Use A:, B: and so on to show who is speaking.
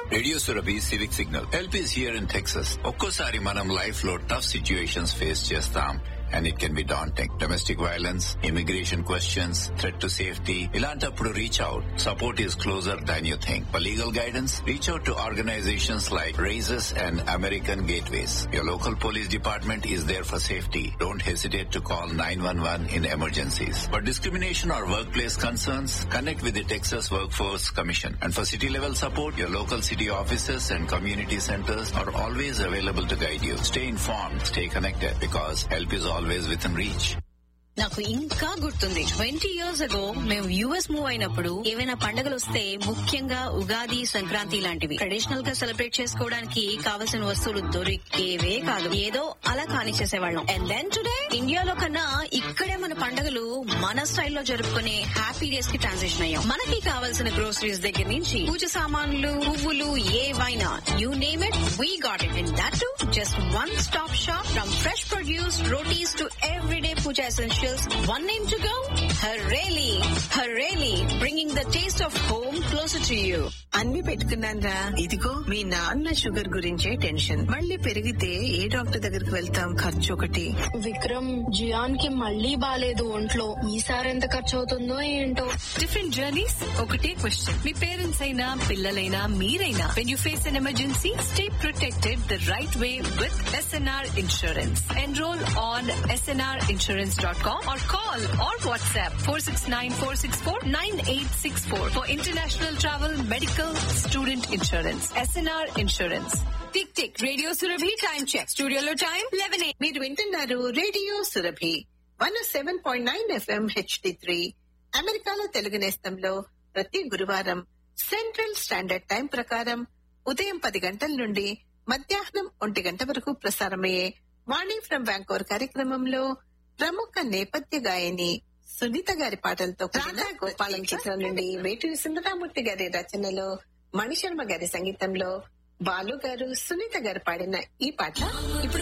A: Radio Surabhi civic signal help is here in Texas ఒక్కోసారి మనం life లో టఫ్ సిచ్యుయేషన్స్ ఫేస్ చేస్తాం and it can be daunting domestic violence immigration questions threat to safety ఇలాంటప్పుడు reach out support is closer than you think for legal guidance reach out to organisations like RAICES and American Gateways your local police department is there for safety don't hesitate to call 911 in emergencies. For discrimination or workplace concerns, connect with the Texas Workforce Commission. And for city level support, your local city offices and community centers are always available to guide you. Stay informed, stay connected because help is always within reach.
B: నాకు ఇంకా గుర్తుంది twenty years ago మేము US move అయినప్పుడు ఏవైనా పండుగలు వస్తే ముఖ్యంగా ఉగాది సంక్రాంతి లాంటివి ట్రెడిషనల్ గా సెలబ్రేట్ చేసుకోవడానికి కావలసిన వస్తువులు దొరికేవే కాదు ఏదో అలా కానిచ్చేసేవాళ్ళం అండ్ దెన్ టుడే ఇండియాలో కన్నా ఇక్కడే మన పండుగలు మన స్టైల్లో జరుపుకునే హ్యాపీ డేస్ కి ట్రాన్సిషన్ అయ్యాం మనకి కావాల్సిన గ్రోసరీస్ దగ్గర నుంచి పూజ సామాన్లు పువ్వులు ఏవైనా you name it we got it in that too just one stop shop from fresh produce rotis to everyday puja essentials. One name to go? Hareli. Hareli, bringing the taste of home closer to you.
C: అన్ని పెట్టుకున్నారా ఇదిగో మీ నాన్న sugar గురించే tension మళ్ళీ పెరిగితే ఏ doctor దగ్గరికి వెళ్తాం ఖర్చు ఒకటి
D: విక్రమ్ జియాన్ కి మళ్ళీ బాలేదు ఒంట్లో ఈసారి ఎంత ఖర్చు అవుతుందో ఏంటో
E: డిఫరెంట్ జర్నీస్ ఒకటే క్వశ్చన్ మీ పేరెంట్స్ అయినా పిల్లలైనా మీరైనా when you face an emergency stay protected the right way with SNR insurance enrol on SNR insurance dot com or call or WhatsApp four six nine four six four nine eight six four for international travel medical student insurance SNR insurance tick tick radio Surabhi time check స్టూడియోలో time eleven
C: మీరు వింటున్నారు radio Surabhi one seven point nine FM HD three అమెరికాలో తెలుగు నేస్తంలో ప్రతి గురువారం central standard time ప్రకారం ఉదయం పది గంటల నుండి మధ్యాహ్నం ఒంటి గంట వరకు ప్రసారమయ్యే వాణి ఫ్రం బ్యాంకోర్ కార్యక్రమంలో ప్రముఖ నేపథ్య గాయని సునీత గారి పాటలతో కూడిన గోపాలం చిత్రం నుండి వేటూరి సుందరామూర్తి గారి రచనలో మణిశర్మ గారి సంగీతంలో బాలు గారు సునీత గారు పాడిన ఈ పాట ఇప్పుడు